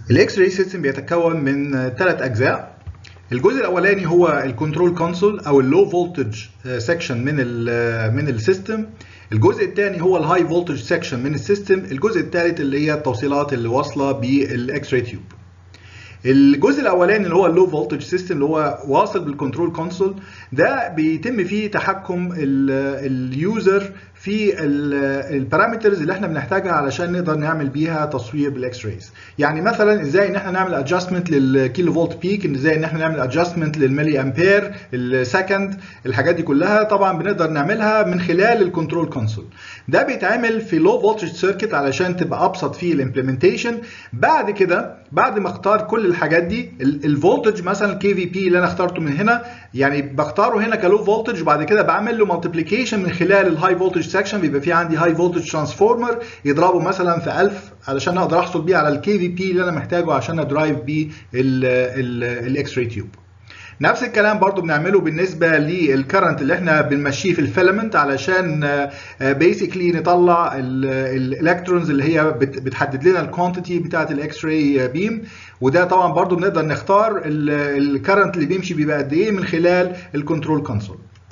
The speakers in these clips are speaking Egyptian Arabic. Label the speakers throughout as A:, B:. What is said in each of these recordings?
A: الاكس راي سيستم بيتكون من ثلاث اجزاء الجزء الاولاني هو الكنترول كونسول او اللو فولتج سيكشن من ال من السيستم الجزء الثاني هو الهاي فولتج سيكشن من السيستم الجزء الثالث اللي هي التوصيلات اللي واصله بالاكس راي تيوب الجزء الاولاني اللي هو اللو فولتج سيستم اللي هو واصل بالكنترول كونسول ده بيتم فيه تحكم اليوزر في البارامترز اللي احنا بنحتاجها علشان نقدر نعمل بيها تصوير بالاكس رايز يعني مثلا ازاي ان احنا نعمل ادجستمنت للكيلو فولت بيك ازاي ان احنا نعمل ادجستمنت للملي امبير السكند الحاجات دي كلها طبعا بنقدر نعملها من خلال الكنترول كونسول ده بيتعمل في لو فولتج سيركت علشان تبقى ابسط فيه الامبلمنتيشن بعد كده بعد ما اختار كل الحاجات دي الفولتج مثلا الكي في بي اللي انا اخترته من هنا يعني بختاره هنا كلو فولتج وبعد كده بعمل له مالتيبليكيشن من خلال الهاي فولتج سكشن بيبقى في عندي هاي فولتج ترانسفورمر يضربه مثلا في 1000 علشان اقدر احصل بيه على الكي في بي اللي انا محتاجه عشان ادرايف بيه الاكس راي تيوب نفس الكلام برضو بنعمله بالنسبة للكرنت اللي احنا بنمشيه في الفيلمنت علشان بيسكلي نطلع الالكترونز اللي هي بتحدد لنا الكوانتيتي بتاعت الاكس راي بيم وده طبعا برضو بنقدر نختار الكرنت اللي بيمشي بيبقى قد ايه من خلال الكنترول كونسول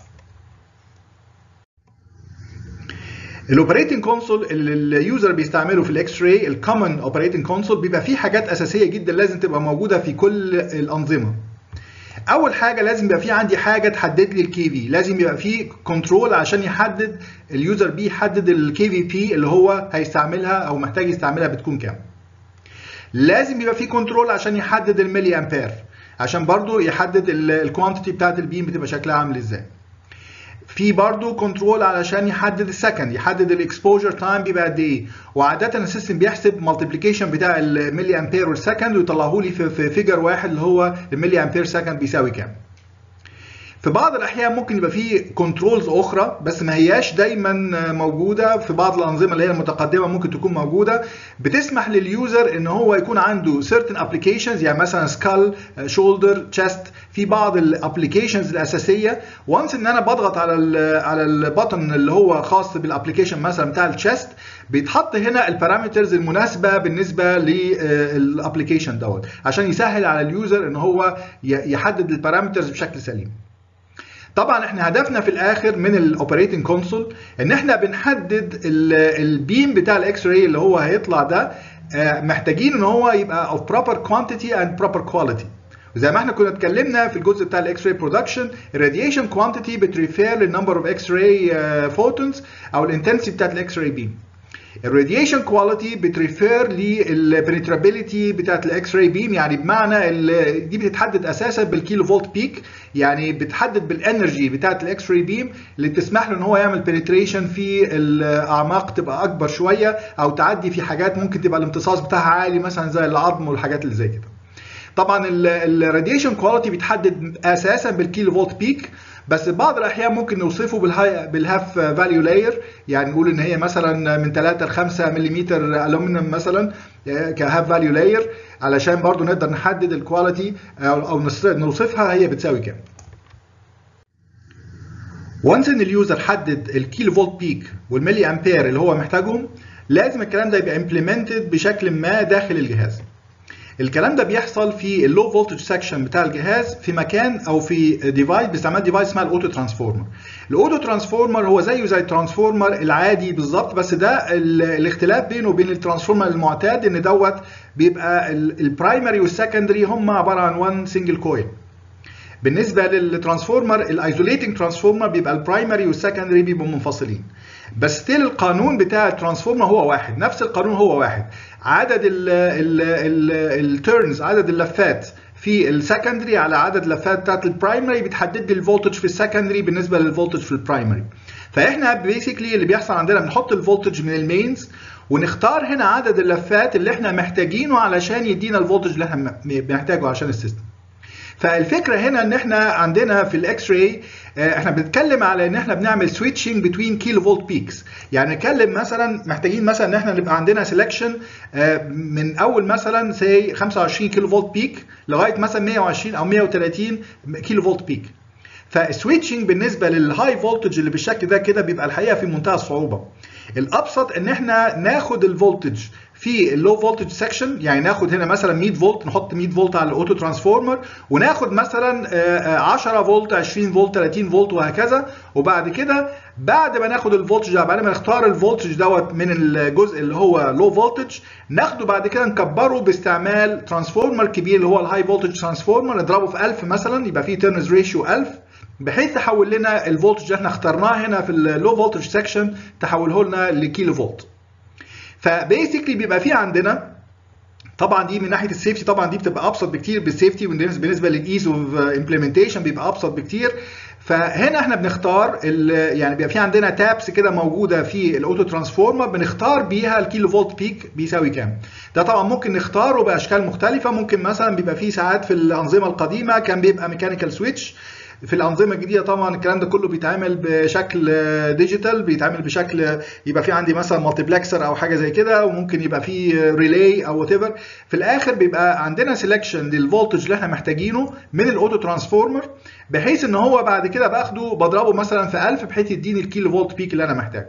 A: الاوبريتنج كونسول اللي اليوزر بيستعمله في الاكس راي الكومن اوبريتنج كونسول بيبقى فيه حاجات اساسيه جدا لازم تبقى موجوده في كل الانظمه اول حاجه لازم يبقى في عندي حاجه تحدد لي الكي في لازم يبقى في كنترول عشان يحدد اليوزر بي يحدد الكي في بي اللي هو هيستعملها او محتاج يستعملها بتكون كام لازم يبقى في كنترول عشان يحدد الملي امبير عشان برضو يحدد الكوانتيتي بتاعت البيم بتبقى شكلها عامل ازاي في برضه كنترول علشان يحدد السكند يحدد الاكسبوجر تايم بيبقى قد ايه وعاده السيستم بيحسب مالتيبليكيشن بتاع الملي امبير والسكند ويطلعه لي في فيجر واحد اللي هو الملي امبير سكند بيساوي كام في بعض الاحيان ممكن يبقى في كنترولز اخرى بس ما هياش دايما موجوده في بعض الانظمه اللي هي المتقدمه ممكن تكون موجوده بتسمح لليوزر ان هو يكون عنده certain applications يعني مثلا سكال شولدر تشست في بعض الابلكيشنز الاساسيه وانس ان انا بضغط على ال على البطن اللي هو خاص بالابلكيشن مثلا بتاع التشست بيتحط هنا البارامترز المناسبه بالنسبه للابلكيشن دوت عشان يسهل على اليوزر ان هو يحدد البارامترز بشكل سليم طبعا احنا هدفنا في الاخر من الاوبريتنج كونسول ان احنا بنحدد البيم بتاع الاكس راي اللي هو هيطلع ده محتاجين ان هو يبقى of proper quantity and proper quality وزي ما احنا كنا اتكلمنا في الجزء بتاع الاكس راي برودكشن الراديشن كوانتيتي بتريفير للنمبر اوف اكس راي فوتونز او الانتنسيتي بتاعت الاكس راي بيم الراديشن كواليتي بتريفير للبنترابيلتي بتاعت الاكس راي بيم يعني بمعنى دي بتتحدد اساسا بالكيلو فولت بيك يعني بتحدد بالانرجي بتاعت الاكس راي بيم اللي بتسمح له ان هو يعمل بنتريشن في الاعماق تبقى اكبر شويه او تعدي في حاجات ممكن تبقى الامتصاص بتاعها عالي مثلا زي العظم والحاجات اللي زي كده طبعا الراديشن كواليتي بيتحدد اساسا بالكيلو فولت بيك بس بعض الاحيان ممكن نوصفه بالهاي بالهاف فاليو لاير يعني نقول ان هي مثلا من 3 ل 5 ملم الومنيوم مثلا كهاف فاليو لاير علشان برضو نقدر نحدد الكواليتي او نوصفها هي بتساوي كام وانس ان اليوزر حدد الكيلو فولت بيك والملي امبير اللي هو محتاجهم لازم الكلام ده يبقى امبلمنتد بشكل ما داخل الجهاز الكلام ده بيحصل في اللو فولتج سكشن بتاع الجهاز في مكان او في ديفايس باستعمال ديفايس اسمها الاوتو ترانسفورمر الاوتو ترانسفورمر هو زيه زي الترانسفورمر العادي بالظبط بس ده الاختلاف بينه وبين الترانسفورمر المعتاد ان دوت بيبقى البرايمري والسكندري هم عباره عن وان سنجل كويل بالنسبه للترانسفورمر الايزوليتنج ترانسفورمر بيبقى البرايمري والسكندري بيبقوا منفصلين بس ستيل القانون بتاع الترانسفورمر هو واحد نفس القانون هو واحد عدد التيرنز عدد اللفات في السكندري على عدد اللفات بتاعت البرايمري بتحدد لي الفولتج في السكندري بالنسبه للفولتج في البرايمري فاحنا بيسكلي اللي بيحصل عندنا بنحط الفولتج من المينز ونختار هنا عدد اللفات اللي احنا محتاجينه علشان يدينا الفولتج اللي احنا بنحتاجه عشان السيستم فالفكره هنا ان احنا عندنا في الاكس راي احنا بنتكلم على ان احنا بنعمل سويتشنج بتوين كيلو فولت بيكس يعني نتكلم مثلا محتاجين مثلا ان احنا نبقى عندنا سelection من اول مثلا سي 25 كيلو فولت بيك لغايه مثلا 120 او 130 كيلو فولت بيك فالسويتشنج بالنسبه للهاي فولتج اللي بالشكل ده كده بيبقى الحقيقه في منتهى الصعوبه الابسط ان احنا ناخد الفولتج في اللو فولتج سكشن يعني ناخد هنا مثلا 100 فولت نحط 100 فولت على الاوتو ترانسفورمر وناخد مثلا 10 فولت 20 فولت 30 فولت وهكذا وبعد كده بعد ما ناخد الفولتج ده بعد ما نختار الفولتج دوت من الجزء اللي هو لو فولتج ناخده بعد كده نكبره باستعمال ترانسفورمر كبير اللي هو الهاي فولتج ترانسفورمر نضربه في 1000 مثلا يبقى فيه تيرنز ريشيو 1000 بحيث تحول لنا الفولتج اللي احنا اخترناه هنا في اللو فولتج سكشن تحوله لنا لكيلو فولت فبيسكلي بيبقى في عندنا طبعا دي من ناحيه السيفتي طبعا دي بتبقى ابسط بكتير بالسيفتي بالنسبه للايز اوف امبلمنتيشن بيبقى ابسط بكتير فهنا احنا بنختار يعني بيبقى في عندنا تابس كده موجوده في الاوتو ترانسفورمر بنختار بيها الكيلو فولت بيك بيساوي كام ده طبعا ممكن نختاره باشكال مختلفه ممكن مثلا بيبقى في ساعات في الانظمه القديمه كان بيبقى ميكانيكال سويتش في الانظمه الجديده طبعا الكلام ده كله بيتعمل بشكل ديجيتال بيتعمل بشكل يبقى في عندي مثلا مالتيبلكسر او حاجه زي كده وممكن يبقى في ريلاي او وات ايفر في الاخر بيبقى عندنا سيلكشن للفولتج اللي احنا محتاجينه من الاوتو ترانسفورمر بحيث ان هو بعد كده باخده بضربه مثلا في 1000 بحيث يديني الكيلو فولت بيك اللي انا محتاجه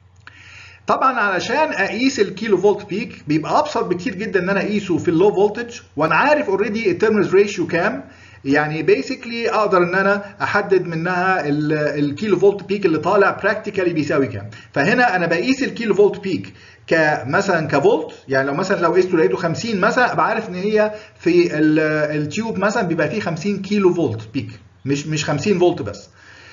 A: طبعا علشان اقيس الكيلو فولت بيك بيبقى ابسط بكتير جدا ان انا اقيسه في اللو فولتج وانا عارف اوريدي التيرمز ريشيو كام يعني بيسكلي اقدر ان انا احدد منها الكيلو فولت بيك اللي طالع براكتيكالي بيساوي كام فهنا انا بقيس الكيلو فولت بيك كمثلا كفولت يعني لو مثلا لو قيسته لقيته 50 مثلا ابقى عارف ان هي في التيوب مثلا بيبقى فيه 50 كيلو فولت بيك مش مش 50 فولت بس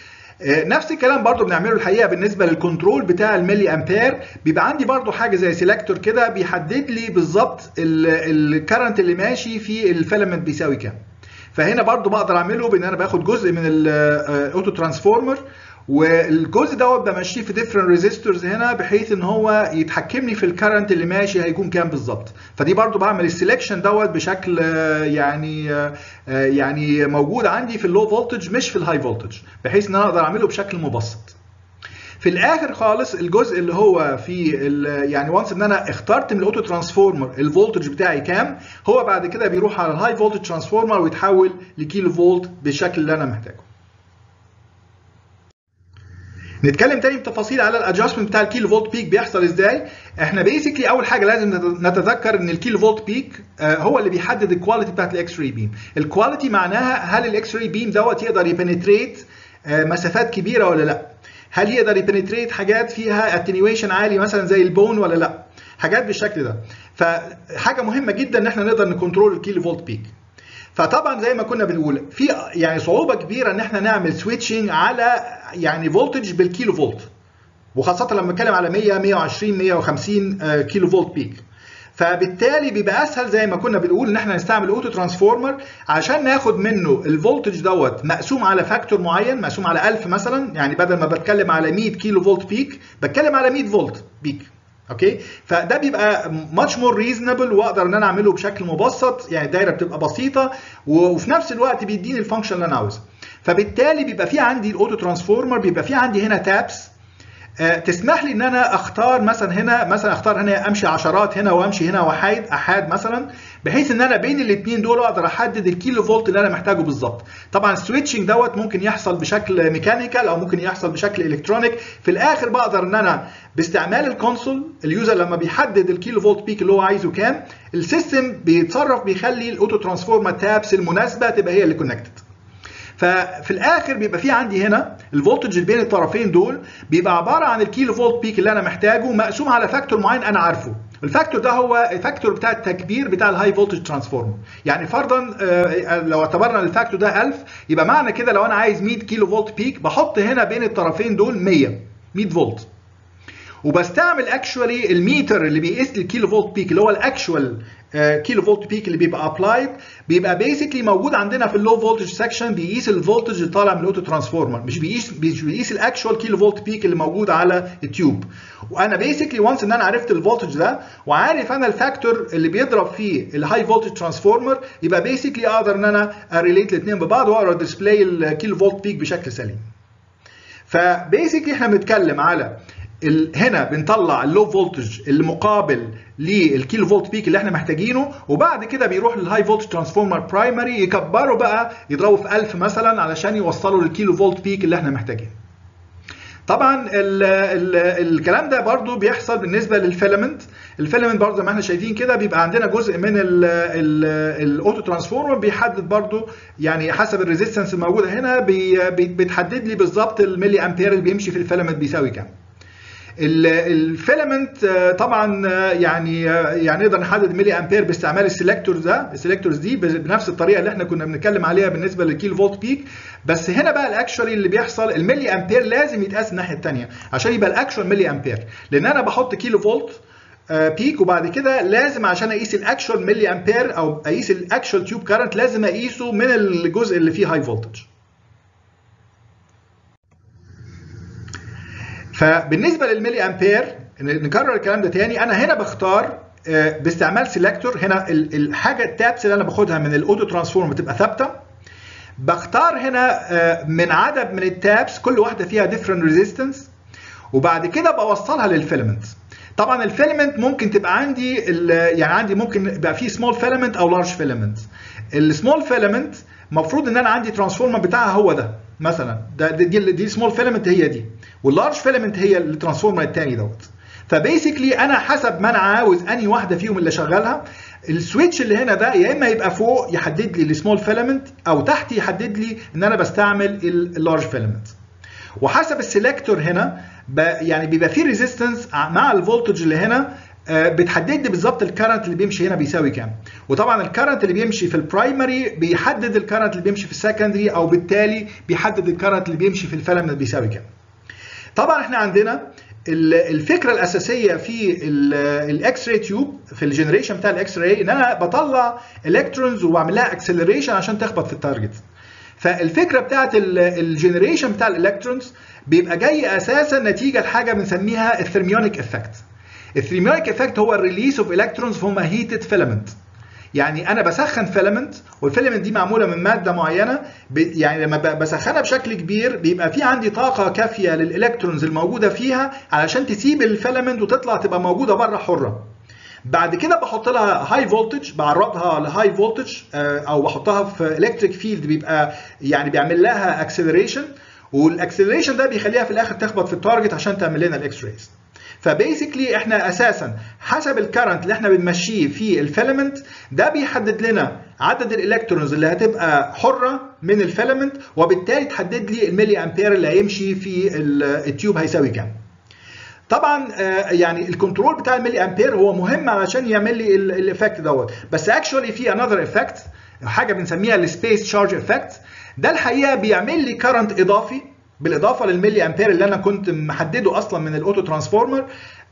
A: نفس الكلام برضو بنعمله الحقيقه بالنسبه للكنترول بتاع الملي امبير بيبقى عندي برضو حاجه زي سيلكتور كده بيحدد لي بالظبط الكرنت اللي ماشي في الفيلامنت بيساوي كام فهنا برضو بقدر اعمله بان انا باخد جزء من الاوتو ترانسفورمر والجزء دوت بمشيه في ديفرنت ريزيستورز هنا بحيث ان هو يتحكم لي في الكرنت اللي ماشي هيكون كام بالظبط فدي برضو بعمل السلكشن دوت بشكل يعني يعني موجود عندي في اللو فولتج مش في الهاي فولتج بحيث ان انا اقدر اعمله بشكل مبسط في الاخر خالص الجزء اللي هو في يعني وانس ان انا اخترت من الاوتو ترانسفورمر الفولتج بتاعي كام هو بعد كده بيروح على الهاي فولتج ترانسفورمر ويتحول لكيلو فولت بالشكل اللي انا محتاجه نتكلم تاني بتفاصيل على الادجستمنت بتاع الكيلو فولت بيك بيحصل ازاي احنا بيسكلي اول حاجه لازم نتذكر ان الكيلو فولت بيك هو اللي بيحدد الكواليتي بتاعت الاكس راي بيم الكواليتي معناها هل الاكس راي بيم دوت يقدر يبنتريت مسافات كبيره ولا لا هل يقدر يبنتريت حاجات فيها اتنيويشن عالي مثلا زي البون ولا لا حاجات بالشكل ده فحاجه مهمه جدا ان احنا نقدر نكنترول الكيلو فولت بيك فطبعا زي ما كنا بنقول في يعني صعوبه كبيره ان احنا نعمل سويتشنج على يعني فولتج بالكيلو فولت وخاصه لما نتكلم على 100 120 150 كيلو فولت بيك فبالتالي بيبقى اسهل زي ما كنا بنقول ان احنا نستعمل اوتو ترانسفورمر عشان ناخد منه الفولتج دوت مقسوم على فاكتور معين مقسوم على 1000 مثلا يعني بدل ما بتكلم على 100 كيلو فولت بيك بتكلم على 100 فولت بيك اوكي فده بيبقى ماتش مور ريزونبل واقدر ان انا اعمله بشكل مبسط يعني الدايره بتبقى بسيطه وفي نفس الوقت بيديني الفانكشن اللي انا عاوزها فبالتالي بيبقى في عندي الاوتو ترانسفورمر بيبقى في عندي هنا تابس تسمح لي ان انا اختار مثلا هنا مثلا اختار هنا امشي عشرات هنا وامشي هنا وحيد احاد مثلا بحيث ان انا بين الاثنين دول اقدر احدد الكيلو فولت اللي انا محتاجه بالظبط طبعا السويتشنج دوت ممكن يحصل بشكل ميكانيكال او ممكن يحصل بشكل الكترونيك في الاخر بقدر ان انا باستعمال الكونسول اليوزر لما بيحدد الكيلو فولت بيك اللي هو عايزه كام السيستم بيتصرف بيخلي الاوتو ترانسفورمر تابس المناسبه تبقى هي اللي كونكتد ففي الاخر بيبقى في عندي هنا الفولتج اللي بين الطرفين دول بيبقى عباره عن الكيلو فولت بيك اللي انا محتاجه مقسوم على فاكتور معين انا عارفه الفاكتور ده هو الفاكتور بتاع التكبير بتاع الهاي فولتج ترانسفورمر يعني فرضا لو اعتبرنا الفاكتور ده 1000 يبقى معنى كده لو انا عايز 100 كيلو فولت بيك بحط هنا بين الطرفين دول 100 100 فولت وبستعمل اكشوالي الميتر اللي بيقيس لي الكيلو فولت بيك اللي هو الاكشوال كيلو فولت بيك اللي بيبقى ابلايد بيبقى بيسكلي موجود عندنا في اللو فولتج سكشن بيقيس الفولتج اللي طالع من الاوتو ترانسفورمر مش بيقيس مش بيقيس الاكشوال كيلو فولت بيك اللي موجود على التيوب وانا بيسكلي وانس ان انا عرفت الفولتج ده وعارف انا الفاكتور اللي بيضرب فيه الهاي فولتج ترانسفورمر يبقى بيسكلي اقدر ان انا اريليت الاثنين ببعض واقدر ديسبلاي الكيلو فولت بيك بشكل سليم فبيسكلي احنا بنتكلم على هنا بنطلع اللو فولتج اللي مقابل للكيلو فولت بيك اللي احنا محتاجينه وبعد كده بيروح للهاي فولتج ترانسفورمر برايمري يكبره بقى يضربه في 1000 مثلا علشان يوصله للكيلو فولت بيك اللي احنا محتاجينه. طبعا ال ال الكلام ده برضو بيحصل بالنسبه للفيلمنت الفيلمنت برضو زي ما احنا شايفين كده بيبقى عندنا جزء من الاوتو ترانسفورمر بيحدد برضو يعني حسب الريزيستنس الموجوده هنا بي بتحدد لي بالظبط الملي امبير اللي بيمشي في الفيلمنت بيساوي كام الفيلمنت طبعا يعني يعني نقدر نحدد ملي امبير باستعمال السلكتورز ده السلكتورز دي بنفس الطريقه اللي احنا كنا بنتكلم عليها بالنسبه للكيلو فولت بيك بس هنا بقى الاكشوالي اللي بيحصل الملي امبير لازم يتقاس الناحيه الثانيه عشان يبقى الاكشوال ملي امبير لان انا بحط كيلو فولت بيك وبعد كده لازم عشان اقيس الاكشوال ملي امبير او اقيس الاكشوال تيوب كارنت لازم اقيسه من الجزء اللي فيه هاي فولتج فبالنسبه للملي امبير نكرر الكلام ده تاني انا هنا بختار باستعمال سيلكتور هنا الحاجه التابس اللي انا باخدها من الاوتو ترانسفورم بتبقى ثابته بختار هنا من عدد من التابس كل واحده فيها ديفرنت ريزيستنس وبعد كده بوصلها للفيلمنت طبعا الفيلمنت ممكن تبقى عندي يعني عندي ممكن يبقى فيه سمول فيلمنت او لارج فيلمنت السمول فيلمنت المفروض ان انا عندي ترانسفورمر بتاعها هو ده مثلا ده دي دي سمول فيلمنت هي دي واللارج فيلمنت هي الترانسفورمر الثاني دوت فبيسكلي انا حسب ما انا عاوز انهي واحده فيهم اللي شغالها السويتش اللي هنا ده يا اما يبقى فوق يحدد لي السمول فيلمنت او تحت يحدد لي ان انا بستعمل اللارج فيلمنت وحسب السيلكتور هنا يعني بيبقى فيه ريزيستنس مع الفولتج اللي هنا بتحدد لي بالظبط الكرنت اللي بيمشي هنا بيساوي كام وطبعا الكرنت اللي بيمشي في البرايمري بيحدد الكرنت اللي بيمشي في السكندري او بالتالي بيحدد الكرنت اللي بيمشي في الفيلمنت بيساوي كام طبعا احنا عندنا الفكره الاساسيه في الاكس راي تيوب في الجنريشن بتاع الاكس راي ان انا بطلع الكترونز وبعمل لها اكسلريشن عشان تخبط في التارجت فالفكره بتاعت الجنريشن بتاع الالكترونز بيبقى جاي اساسا نتيجه لحاجه بنسميها الثرميونيك افكت الثرميونيك افكت هو الريليس اوف الكترونز فروم هيتد فيلمنت يعني انا بسخن فيلمنت والفيلمنت دي معموله من ماده معينه يعني لما بسخنها بشكل كبير بيبقى في عندي طاقه كافيه للالكترونز الموجوده فيها علشان تسيب الفيلمنت وتطلع تبقى موجوده بره حره بعد كده بحط لها هاي فولتج بعرضها لهاي فولتج او بحطها في الكتريك فيلد بيبقى يعني بيعمل لها اكسلريشن والاكسلريشن ده بيخليها في الاخر تخبط في التارجت عشان تعمل لنا الاكس رايز فبيسكلي احنا اساسا حسب الكرنت اللي احنا بنمشيه في الفيلمنت ده بيحدد لنا عدد الالكترونز اللي هتبقى حره من الفيلمنت وبالتالي تحدد لي الملي امبير اللي هيمشي في التيوب هيساوي كام طبعا يعني الكنترول بتاع الملي امبير هو مهم علشان يعمل لي الايفكت دوت بس اكشولي في انذر افكت حاجه بنسميها السبيس تشارج افكت ده الحقيقه بيعمل لي كرنت اضافي بالاضافه للملي امبير اللي انا كنت محدده اصلا من الاوتو ترانسفورمر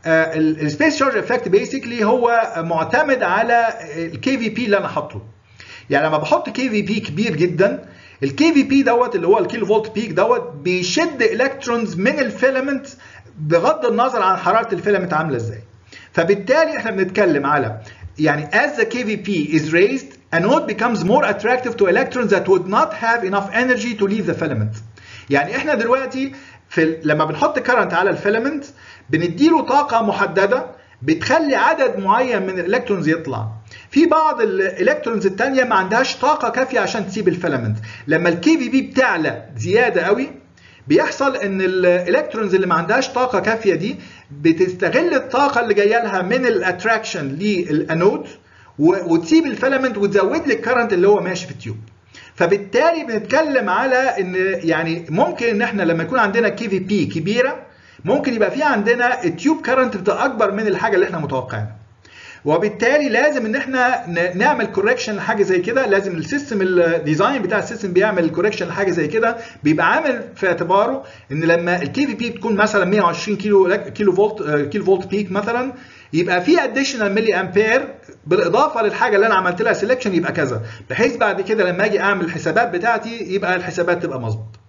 A: السبيس تشارج افكت بيسكلي هو معتمد على الكي في بي اللي انا حاطه يعني لما بحط كي في بي كبير جدا الكي في بي دوت اللي هو الكيلو فولت بيك دوت بيشد الكترونز من الفيلمنت بغض النظر عن حراره الفيلمنت عامله ازاي فبالتالي احنا بنتكلم على يعني as the KVP is raised anode becomes more attractive to electrons that would not have enough energy to leave the filament يعني احنا دلوقتي في لما بنحط كرنت على الفيلمنت بنديله طاقه محدده بتخلي عدد معين من الالكترونز يطلع في بعض الالكترونز الثانيه ما عندهاش طاقه كافيه عشان تسيب الفيلمنت لما الكي في بي بتعلى زياده قوي بيحصل ان الالكترونز اللي ما عندهاش طاقه كافيه دي بتستغل الطاقه اللي جايه لها من الاتراكشن للانود وتسيب الفيلمنت وتزود لي الكرنت اللي هو ماشي في التيوب فبالتالي بنتكلم على ان يعني ممكن ان احنا لما يكون عندنا كي في بي كبيره ممكن يبقى في عندنا التيوب كرنت بتبقى اكبر من الحاجه اللي احنا متوقعينها وبالتالي لازم ان احنا نعمل كوركشن لحاجه زي كده لازم السيستم الديزاين بتاع السيستم بيعمل كوركشن لحاجه زي كده بيبقى عامل في اعتباره ان لما الكي في بي بتكون مثلا 120 كيلو كيلو فولت كيلو فولت بيك مثلا يبقى في اديشنال ملي امبير بالاضافه للحاجه اللي انا عملت لها سيلكشن يبقى كذا بحيث بعد كده لما اجي اعمل الحسابات بتاعتي يبقى الحسابات تبقى مظبوطه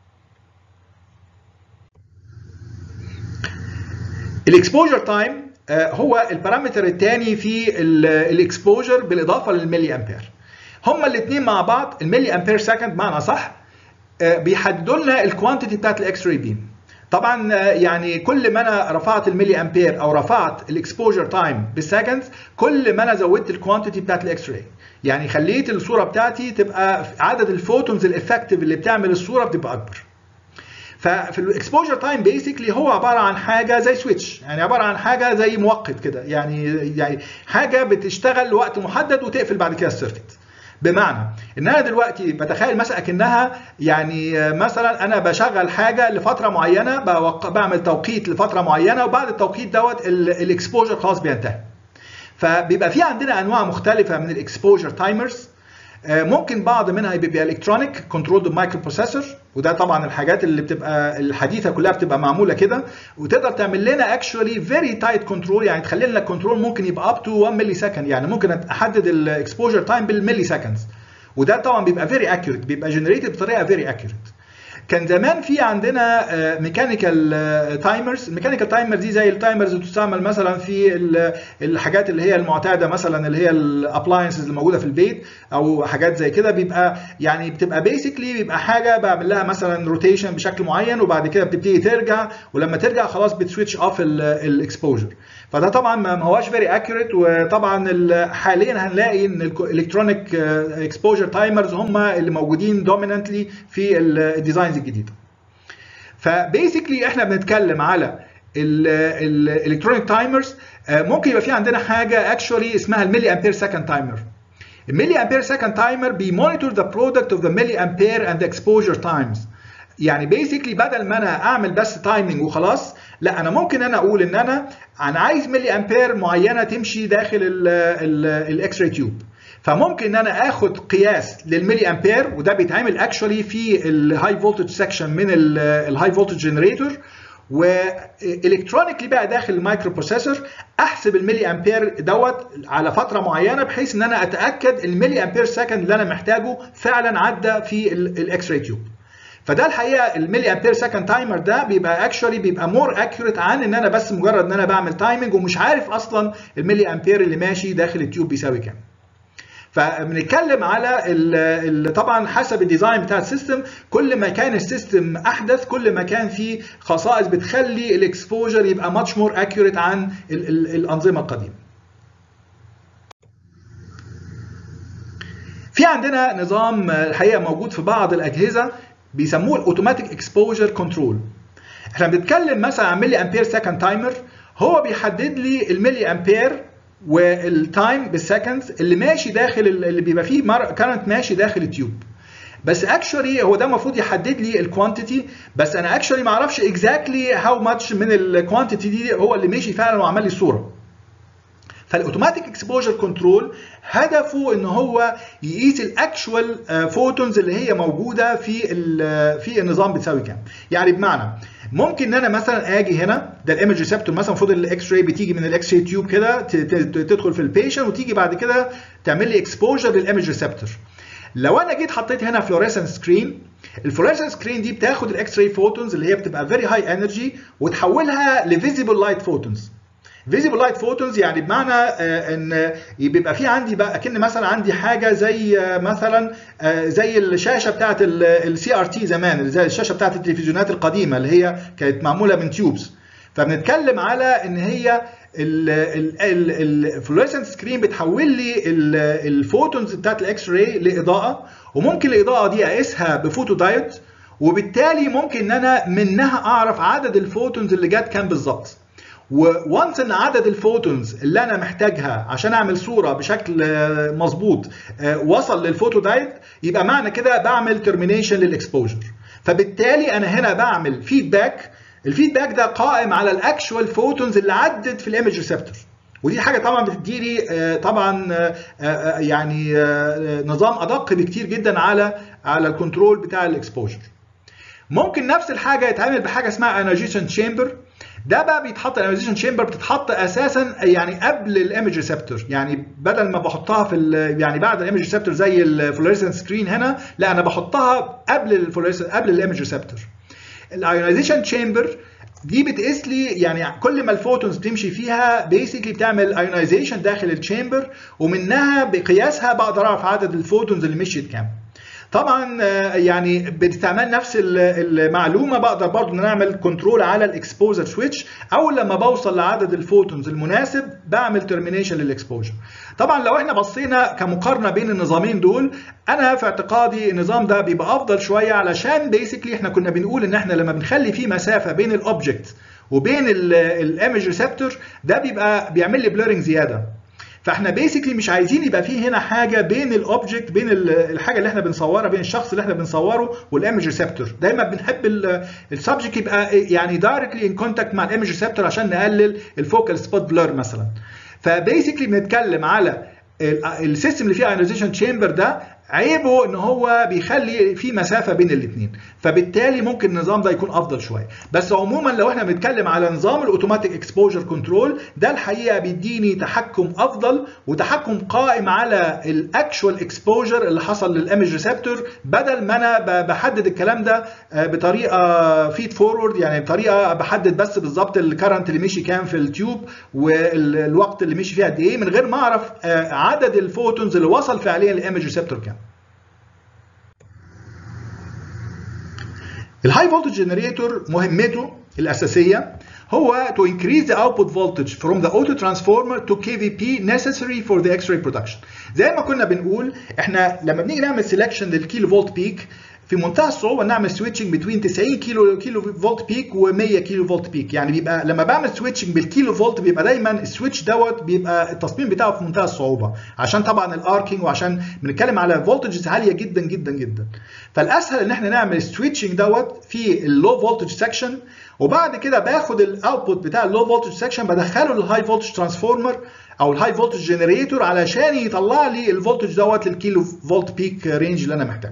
A: الاكسبوجر تايم هو البارامتر الثاني في الاكسبوجر بالاضافه للملي امبير هما الاثنين مع بعض الملي امبير سكند معنى صح بيحددوا لنا الكوانتيتي بتاعت الاكس راي بيم طبعا يعني كل ما انا رفعت الملي امبير او رفعت الاكسبوجر تايم بالسكند كل ما انا زودت الكوانتيتي بتاعت الاكس راي يعني خليت الصوره بتاعتي تبقى عدد الفوتونز الافكتيف اللي بتعمل الصوره بتبقى اكبر ففي الاكسبوجر تايم بيسكلي هو عباره عن حاجه زي سويتش يعني عباره عن حاجه زي مؤقت كده يعني يعني حاجه بتشتغل لوقت محدد وتقفل بعد كده السيركت بمعنى ان انا دلوقتي بتخيل مثلا اكنها يعني مثلا انا بشغل حاجه لفتره معينه بعمل توقيت لفتره معينه وبعد التوقيت دوت الاكسبوجر خلاص بينتهي فبيبقى في عندنا انواع مختلفه من الاكسبوجر تايمرز ممكن بعض منها بيبقى الكترونيك كنترول مايكرو بروسيسور وده طبعا الحاجات اللي بتبقى الحديثه كلها بتبقى معموله كده وتقدر تعمل لنا اكشولي فيري تايت كنترول يعني تخلي لنا الكنترول ممكن يبقى اب تو 1 ملي سكند يعني ممكن احدد الاكسبوجر تايم بالملي سكندز وده طبعا بيبقى فيري اكيوريت بيبقى جنريتد بطريقه فيري اكيوريت كان زمان في عندنا ميكانيكال تايمرز الميكانيكال تايمرز دي زي التايمرز اللي بتستعمل مثلا في الحاجات اللي هي المعتاده مثلا اللي هي الابلاينسز اللي موجوده في البيت او حاجات زي كده بيبقى يعني بتبقى بيسكلي بيبقى حاجه بعمل لها مثلا روتيشن بشكل معين وبعد كده بتبتدي ترجع ولما ترجع خلاص بتسويتش اوف الاكسبوجر فده طبعا ما هواش فيري اكيوريت وطبعا حاليا هنلاقي ان الالكترونيك اكسبوجر تايمرز هم اللي موجودين دومينانتلي في الديزاينز الجديده فبيسكلي احنا بنتكلم على الالكترونيك تايمرز ممكن يبقى في عندنا حاجه اكشولي اسمها الملي امبير سكند تايمر الملي امبير سكند تايمر بيمونيتور ذا برودكت اوف ذا ملي امبير اند اكسبوجر تايمز يعني بيسكلي بدل ما انا اعمل بس تايمنج وخلاص لا انا ممكن انا اقول ان انا انا عايز ملي امبير معينه تمشي داخل الاكس راي تيوب فممكن ان انا اخد قياس للملي امبير وده بيتعمل اكشولي في الهاي فولتج سكشن من الهاي فولتج جنريتور والكترونيكلي بقى داخل المايكرو بروسيسور احسب الملي امبير دوت على فتره معينه بحيث ان انا اتاكد الملي امبير سكند اللي انا محتاجه فعلا عدى في الاكس راي تيوب فده الحقيقه الملي امبير سكند تايمر ده بيبقى اكشولي بيبقى مور اكيوريت عن ان انا بس مجرد ان انا بعمل تايمنج ومش عارف اصلا الملي امبير اللي ماشي داخل التيوب بيساوي كام فبنتكلم على ال طبعا حسب الديزاين بتاع السيستم كل ما كان السيستم احدث كل ما كان فيه خصائص بتخلي الاكسبوجر يبقى ماتش مور اكيوريت عن ال ال الانظمه القديمه في عندنا نظام الحقيقه موجود في بعض الاجهزه بيسموه الاوتوماتيك اكسبوجر كنترول احنا بنتكلم مثلا عن ملي امبير سكند تايمر هو بيحدد لي الملي امبير والتايم بالسكندز اللي ماشي داخل اللي بيبقى فيه كارنت ماشي داخل التيوب بس اكشولي هو ده المفروض يحدد لي الكوانتيتي بس انا اكشولي ما اعرفش اكزاكتلي هاو ماتش من الكوانتيتي دي هو اللي ماشي فعلا وعمل لي الصوره فالاوتوماتيك اكسبوجر كنترول هدفه ان هو يقيس الاكشوال فوتونز اللي هي موجوده في في النظام بتساوي كام يعني بمعنى ممكن ان انا مثلا اجي هنا ده الايمج ريسبتور مثلا المفروض الاكس راي بتيجي من الاكس راي تيوب كده تدخل في البيشنت وتيجي بعد كده تعمل لي اكسبوجر للايمج ريسبتور لو انا جيت حطيت هنا فلوريسنت سكرين الفلوريسنت سكرين دي بتاخد الاكس راي فوتونز اللي هي بتبقى فيري هاي انرجي وتحولها لفيزيبل لايت فوتونز فيزيبل لايت فوتونز يعني بمعنى ان بيبقى في عندي بقى اكن مثلا عندي حاجه زي مثلا زي الشاشه بتاعه السي ار تي زمان زي الشاشه بتاعه التلفزيونات القديمه اللي هي كانت معموله من تيوبس فبنتكلم على ان هي الفلوريسنت سكرين بتحول لي الفوتونز بتاعت الاكس راي لاضاءه وممكن الاضاءه دي اقيسها بفوتو دايود وبالتالي ممكن ان انا منها اعرف عدد الفوتونز اللي جت كام بالظبط وانس ان عدد الفوتونز اللي انا محتاجها عشان اعمل صوره بشكل مظبوط وصل للفوتو دايت يبقى معنى كده بعمل ترمينيشن للاكسبوجر فبالتالي انا هنا بعمل فيدباك الفيدباك ده قائم على الاكشوال فوتونز اللي عدت في الايمج ريسبتور ودي حاجه طبعا بتدي لي طبعا يعني نظام ادق بكتير جدا على على الكنترول بتاع الاكسبوجر ممكن نفس الحاجه يتعمل بحاجه اسمها انرجيشن تشامبر ده بقى بيتحط الاناليزيشن تشامبر بتتحط اساسا يعني قبل الايمج ريسبتور يعني بدل ما بحطها في يعني بعد الايمج ريسبتور زي الفلوريسنت سكرين هنا لا انا بحطها قبل الفلوريسنت قبل الايمج ريسبتور الايونايزيشن تشامبر دي بتقيس لي يعني كل ما الفوتونز بتمشي فيها بيسكلي بتعمل ايونايزيشن داخل التشامبر ومنها بقياسها بقدر اعرف عدد الفوتونز اللي مشيت كام طبعا يعني باستعمال نفس المعلومه بقدر برضو نعمل كنترول على الاكسبوجر سويتش اول لما بوصل لعدد الفوتونز المناسب بعمل ترمينيشن للاكسبوجر طبعا لو احنا بصينا كمقارنه بين النظامين دول انا في اعتقادي النظام ده بيبقى افضل شويه علشان بيسكلي احنا كنا بنقول ان احنا لما بنخلي فيه مسافه بين الاوبجكت وبين الايمج ريسبتور ده بيبقى بيعمل لي بلورنج زياده فاحنا بيسكلي مش عايزين يبقى فيه هنا حاجه بين الاوبجكت بين الحاجه اللي احنا بنصورها بين الشخص اللي احنا بنصوره والايمج ريسبتور دايما بنحب السبجكت يبقى يعني دايركتلي ان كونتاكت مع الايمج ريسبتور عشان نقلل الفوكال سبوت بلور مثلا فبيسكلي بنتكلم على السيستم اللي فيه ايونيزيشن تشامبر ده عيبه ان هو بيخلي في مسافه بين الاثنين فبالتالي ممكن النظام ده يكون افضل شويه بس عموما لو احنا بنتكلم على نظام الاوتوماتيك اكسبوجر كنترول ده الحقيقه بيديني تحكم افضل وتحكم قائم على الاكشوال اكسبوجر اللي حصل للايمج ريسبتور بدل ما انا بحدد الكلام ده بطريقه فيد فورورد يعني بطريقه بحدد بس بالظبط الكرنت اللي مشي كام في التيوب والوقت اللي مشي فيه قد ايه من غير ما اعرف عدد الفوتونز اللي وصل فعليا للايمج ريسبتور كام الهاي فولتج جنريتور مهمته الاساسيه هو to increase the output voltage from the auto transformer to KVP necessary for the X-ray production. زي ما كنا بنقول احنا لما بنيجي نعمل selection للكيلو فولت بيك في منتهى الصعوبه نعمل سويتشنج بين 90 كيلو كيلو فولت بيك و100 كيلو فولت بيك يعني بيبقى لما بعمل سويتشنج بالكيلو فولت بيبقى دايما السويتش دوت بيبقى التصميم بتاعه في منتهى الصعوبه عشان طبعا الاركينج وعشان بنتكلم على فولتجز عاليه جدا جدا جدا فالاسهل ان احنا نعمل السويتشنج دوت في اللو فولتج سكشن وبعد كده باخد الاوتبوت بتاع اللو فولتج سكشن بدخله للهاي فولتج ترانسفورمر او الهاي فولتج جنريتور علشان يطلع لي الفولتج دوت للكيلو فولت بيك رينج اللي انا محتاجه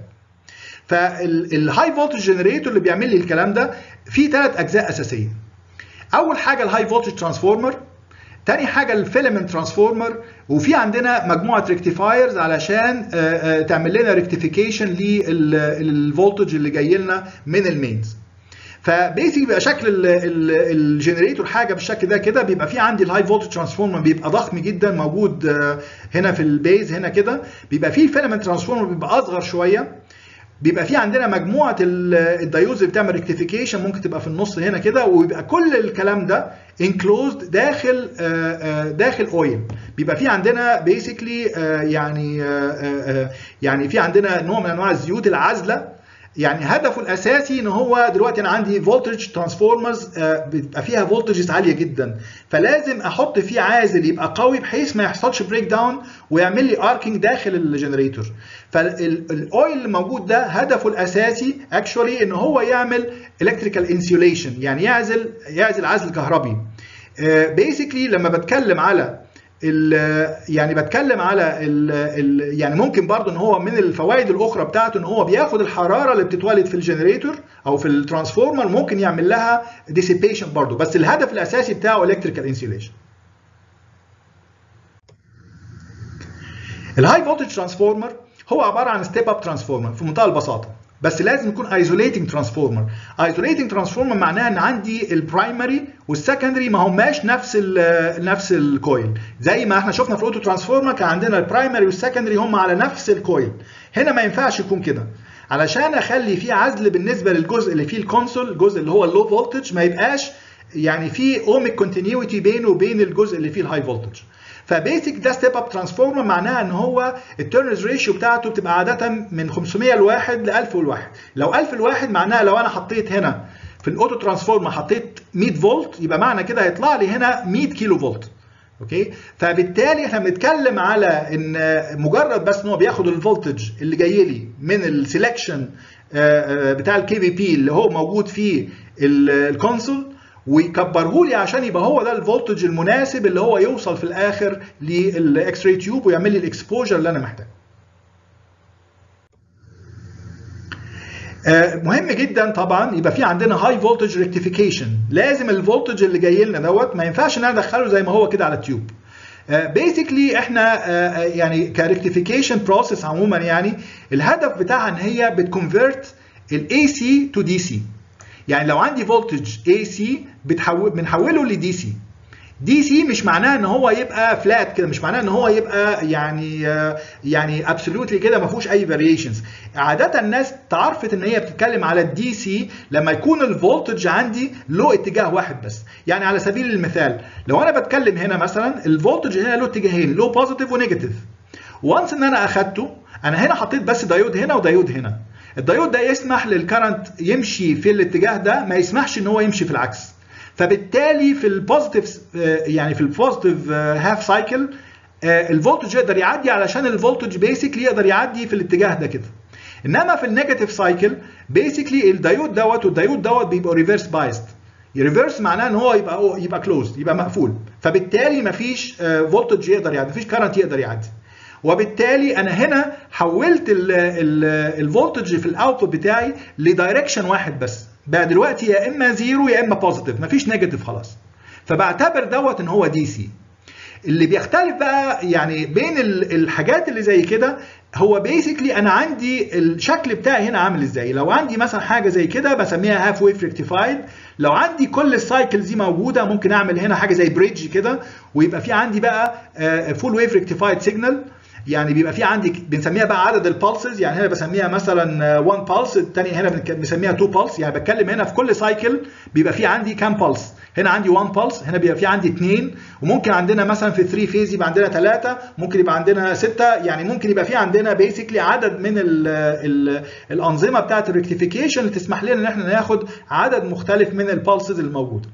A: فالهاي فولتج جنريتور اللي بيعمل لي الكلام ده فيه ثلاث اجزاء اساسيه اول حاجه الهاي فولتج ترانسفورمر تاني حاجه الفيلمنت ترانسفورمر وفي عندنا مجموعه ريكتيفايرز علشان تعمل لنا ريكتيفيكيشن للفولتج اللي جاي لنا من المينز فبيسك بيبقى شكل الجنريتور حاجه بالشكل ده كده بيبقى في عندي الهاي فولتج ترانسفورمر بيبقى ضخم جدا موجود هنا في البيز هنا كده بيبقى في الفيلمنت ترانسفورمر بيبقى اصغر شويه بيبقى في عندنا مجموعه الدايوز اللي بتعمل ريكتيفيكيشن ممكن تبقى في النص هنا كده ويبقى كل الكلام ده انكلوزد داخل داخل اويل بيبقى في عندنا بيسكلي يعني يعني في عندنا نوع من انواع الزيوت العازله يعني هدفه الاساسي ان هو دلوقتي انا عندي فولتج ترانسفورمرز بيبقى فيها فولتجز عاليه جدا فلازم احط فيه عازل يبقى قوي بحيث ما يحصلش بريك داون ويعمل لي اركينج داخل الجنريتور فالاويل اللي موجود ده هدفه الاساسي اكشولي ان هو يعمل الكتريكال انسيوليشن يعني يعزل يعزل عزل كهربي بيسكلي لما بتكلم على يعني بتكلم على ال ال يعني ممكن برضو ان هو من الفوائد الاخرى بتاعته ان هو بياخد الحراره اللي بتتولد في الجنريتور او في الترانسفورمر ممكن يعمل لها ديسيبيشن برضو بس الهدف الاساسي بتاعه الكتريكال انسيوليشن الهاي فولتج ترانسفورمر هو عباره عن ستيب اب ترانسفورمر في منتهى البساطه بس لازم يكون ايزوليتنج ترانسفورمر ايزوليتنج ترانسفورمر معناها ان عندي البرايمري والسكندري ما هماش نفس ال نفس الكويل زي ما احنا شفنا في الاوتو ترانسفورمر كان عندنا البرايمري والسكندري هم على نفس الكويل هنا ما ينفعش يكون كده علشان اخلي في عزل بالنسبه للجزء اللي فيه الكونسول الجزء اللي هو اللو فولتج ما يبقاش يعني في اوميك كونتينيوتي بينه وبين الجزء اللي فيه الهاي فولتج فبيسك ده ستيب اب ترانسفورمر معناها ان هو التيرنز ريشيو بتاعته بتبقى عاده من 500 لواحد ل 1000 لواحد لو 1000 لواحد معناها لو انا حطيت هنا في الاوتو ترانسفورمر حطيت 100 فولت يبقى معنى كده هيطلع لي هنا 100 كيلو فولت اوكي فبالتالي احنا بنتكلم على ان مجرد بس ان هو بياخد الفولتج اللي جاي لي من السelection بتاع الكي في بي اللي هو موجود فيه الكونسول ويكبره لي عشان يبقى هو ده الفولتج المناسب اللي هو يوصل في الاخر للاكس راي تيوب ويعمل لي الاكسبوجر اللي انا محتاجه. مهم جدا طبعا يبقى في عندنا هاي فولتج ريكتيفيكيشن لازم الفولتج اللي جاي لنا دوت ما ينفعش ان انا ادخله زي ما هو كده على التيوب بيسكلي احنا uh, يعني كريكتيفيكيشن بروسيس عموما يعني الهدف بتاعها ان هي بتكونفيرت الاي سي تو دي سي يعني لو عندي فولتج اي سي بتحول بنحوله لدي سي دي سي مش معناه ان هو يبقى فلات كده مش معناه ان هو يبقى يعني يعني ابسولوتلي كده ما فيهوش اي فاريشنز عاده الناس تعرفت ان هي بتتكلم على الدي سي لما يكون الفولتج عندي له اتجاه واحد بس يعني على سبيل المثال لو انا بتكلم هنا مثلا الفولتج هنا له اتجاهين له بوزيتيف ونيجاتيف وانس ان انا اخدته انا هنا حطيت بس دايود هنا ودايود هنا الدايود ده يسمح للكرنت يمشي في الاتجاه ده ما يسمحش ان هو يمشي في العكس فبالتالي في البوزيتيف يعني في البوزيتيف هاف سايكل الفولتج يقدر يعدي علشان الفولتج بيسكلي يقدر يعدي في الاتجاه ده كده انما في النيجاتيف سايكل بيسكلي الدايود دوت والدايود دوت بيبقوا ريفرس بايست ريفرس معناه ان هو يبقى يبقى كلوز يبقى مقفول فبالتالي مفيش فولتج يقدر يعدي مفيش كرنت يقدر يعدي وبالتالي انا هنا حولت الفولتج في الاوتبوت بتاعي لدايركشن واحد بس بقى دلوقتي يا اما زيرو يا اما بوزيتيف مفيش نيجاتيف خلاص فبعتبر دوت ان هو دي سي اللي بيختلف بقى يعني بين الحاجات اللي زي كده هو بيسكلي انا عندي الشكل بتاعي هنا عامل ازاي لو عندي مثلا حاجه زي كده بسميها هاف ويف ريكتيفايد لو عندي كل السايكلز دي موجوده ممكن اعمل هنا حاجه زي بريدج كده ويبقى في عندي بقى فول ويف ريكتيفايد سيجنال يعني بيبقى في عندي بنسميها بقى عدد البالسز يعني هنا بسميها مثلا 1 بالس الثانيه هنا بنسميها 2 بالس يعني بتكلم هنا في كل سايكل بيبقى في عندي كام بالس هنا عندي 1 بالس هنا بيبقى في عندي 2 وممكن عندنا مثلا في 3 فيز يبقى عندنا 3 ممكن يبقى عندنا 6 يعني ممكن يبقى في عندنا بيسكلي عدد من ال ال الانظمه بتاعه الريكتيفيكيشن اللي تسمح لنا ان احنا ناخد عدد مختلف من البالسز الموجوده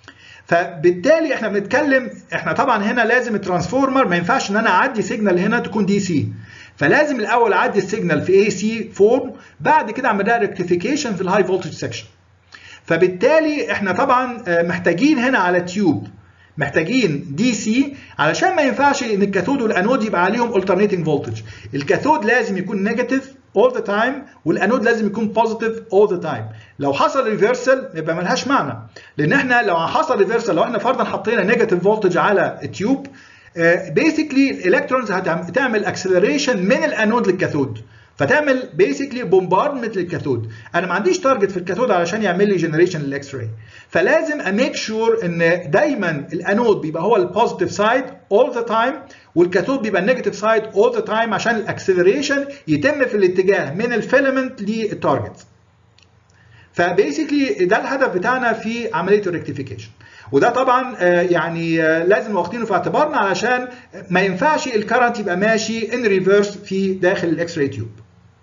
A: فبالتالي احنا بنتكلم احنا طبعا هنا لازم الترانسفورمر ما ينفعش ان انا اعدي سيجنال هنا تكون دي سي فلازم الاول اعدي السيجنال في اي سي فورم بعد كده اعمل لها ريكتيفيكيشن في الهاي فولتج سكشن فبالتالي احنا طبعا محتاجين هنا على تيوب محتاجين دي سي علشان ما ينفعش ان الكاثود والانود يبقى عليهم alternating فولتج الكاثود لازم يكون نيجاتيف all the time والانود لازم يكون positive all the time لو حصل ريفرسال يبقى ملهاش معنى لان احنا لو حصل ريفرسال لو احنا فرضا حطينا نيجاتيف فولتج على التيوب بيسكلي الالكترونز هتعمل اكسلريشن من الانود للكاثود فتعمل بيسكلي بومباردمنت للكاثود انا ما عنديش تارجت في الكاثود علشان يعمل لي جنريشن للاكس راي فلازم اميك شور ان دايما الانود بيبقى هو البوزيتيف سايد اول ذا تايم والكاثود بيبقى النيجاتيف سايد اول ذا تايم عشان الاكسلريشن يتم في الاتجاه من الفيلمنت للتارجت فبيسكلي ده الهدف بتاعنا في عمليه الريكتيفيكيشن وده طبعا يعني لازم واخدينه في اعتبارنا علشان ما ينفعش الكرنت يبقى ماشي ان ريفرس في داخل الاكس راي تيوب